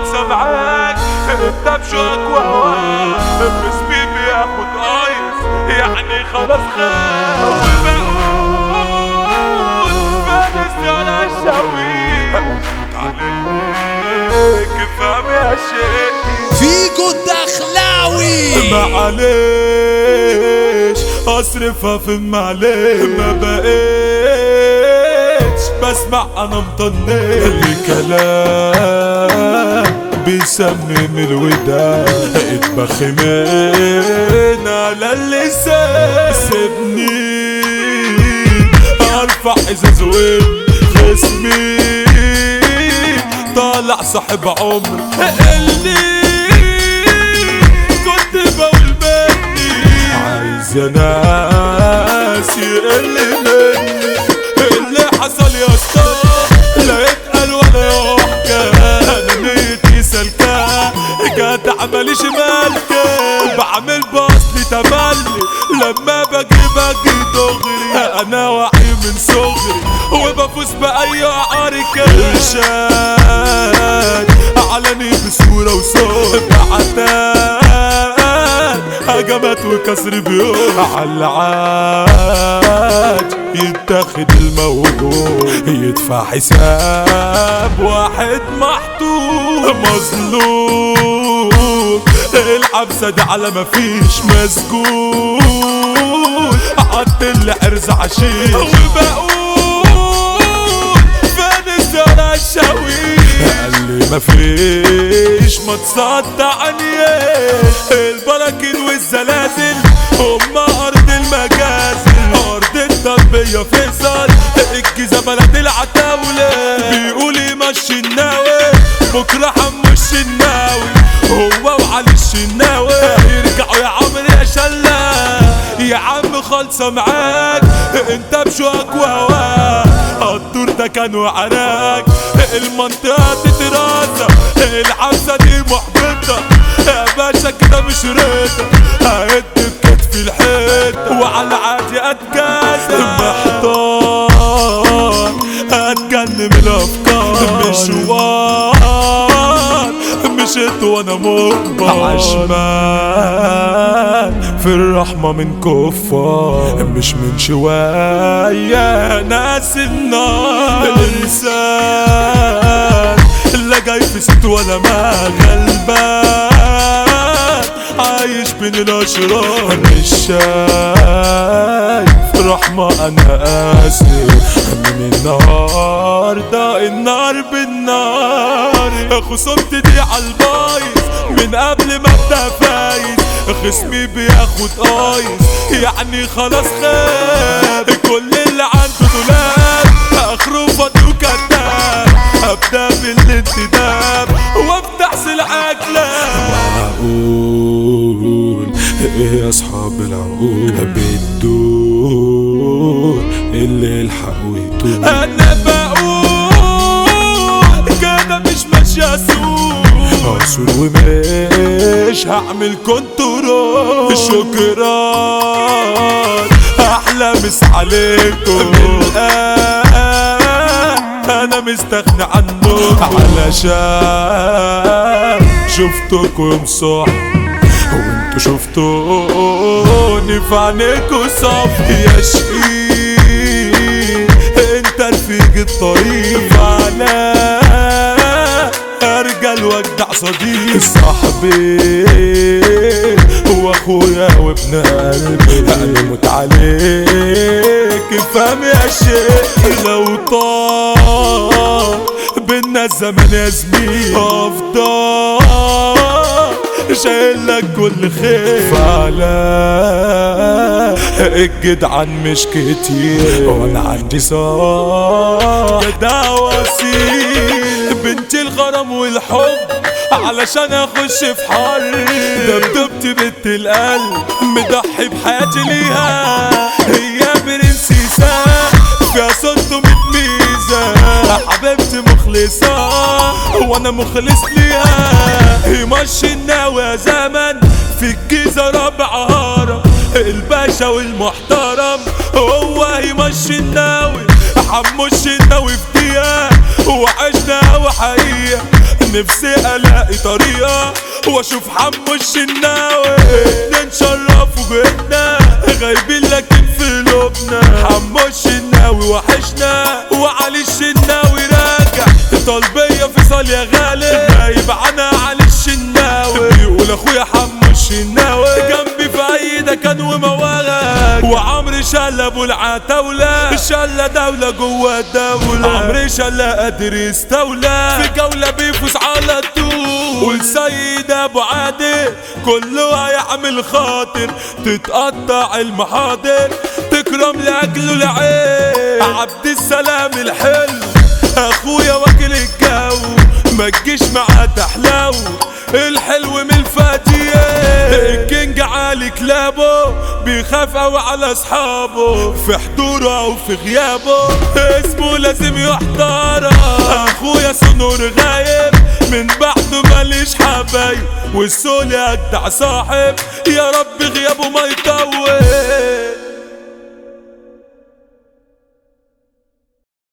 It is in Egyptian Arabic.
خالصة معاك انت بشوك وهواك اسمي بياخد قايس يعني خلاص خاف وبقول فانس على الشوي عليك فهم يا شيخ فيكو الدخلاوي معلش اصرفها في معلش ما بقيتش بسمع انا مطنش الكلام بيسمم الوداد اتبخمين على اللسان سيبني ارفع ازاز وين خصمي طالع صاحب عمر اللي كنت بقول مني عايز يا ناس يقل مني اللي حصل يا اسطى لا يتقال ولا يحكى انا نيتي سلكة جدع ماليش مالكة بعمل باصلي تملي لما باجي باجي دغري انا وعي من صغري وبفوز باي عركة ارشاد علني بصورة وصوت بعتاد هجمات وكسر بيوت عالعاد يتاخد الموجود يدفع حساب واحد محطوط مظلوم العبسة دي على مفيش مسجون حط العرز عشيش وبقول فانس على الشاويش قال لي مفيش ما تصدقني البراكين والزلازل هم ارض المجازل ارض التربية فيصل الجيزة بلد العتاولة بيقول يمشي الناوي بكرة حمو الشناوي هو وعلي الشناوي يرجعوا يا عمرو يا شلة يا عم خالصة معاك انت بشوك وهواك الدور ده كان وعراك المنطقة تترازى العبسة دي محبطة يا باشا كده مش رضا ههد بكتفي الحيط وعلى عادي اتجازى محتار اتجنن من الافكار مشوار مشيت وانا مجبر عشمان في الرحمة من كفار مش من شوية ناس النار الإنسان لا جاي في ست ولا ما غلبان عايش بين الأشرار مش شايف رحمة أنا قاسي من النهار ده النار بالنار خصومتي دي عالبايظ من قبل ما ابدا فايز خصمي بياخد قايس يعني خلاص خاب كل اللي عنده دولاب اخره فاضي وكذاب ابدا بالانتداب وافتح سلعة كلاب معقول ايه يا اصحاب العقول بتدور اللي يلحق ويتوب انا بقول كده مش ماشية سوق اصول ومش هعمل كنترول شكرا احلى مس عليكم الآن انا مستغني عنه علشان شفتكم صح وانتوا شفتوني في عينيكوا صف يا شقيق انت رفيق الطريق فعلا ارجل واجدع صديق صاحبي واخويا وابن قلبي انا موت عليك فهم يا شيخ لو طال بينا الزمن يا زميل افضل شايل لك كل خير فعلا الجدعان مش كتير وانا عندي صار جدع وسيل بنت الغرام والحب علشان اخش في حر دبدبت بنت القلب مضحي بحياتي ليها هي برنسيسة فيها ستمية ميزة حبيبتي مخلصة وانا مخلص ليها يمشي الناوي يا زمن في الجيزة ربع هرم الباشا والمحترم هو يمشي الناوي حموش الناوي في دقيقة وعشنا وحقيقة نفسي الاقي طريقة واشوف حمو الشناوي اتنين شرفوا جبنا غايبين لكن في قلوبنا حمو الشناوي وحشنا وعلي الشناوي راجع طلبية فيصل يا غالي غايب عنا علي الشناوي بيقول اخويا حمو الشناوي جنبي في اي دكان ومواغك وعمرو شلة ابو العتاولة شلة دولة جوه الدولة عمرو شلة قادر يستولى في جولة بيفوز على طول والسيد ابو عادل كله هيعمل خاطر تتقطع المحاضر تكرم لاجله العين عبد السلام الحلو اخويا واكل الجو ما تجيش معاه تحلو الحلو من الفاتية الكينج عالي كلابه بيخاف قوي على اصحابه في حضوره او في غيابه اسمه لازم يحترم اخويا سنور غايب من بعده ماليش حبايب والسول اجدع صاحب يا رب غيابه ما يطول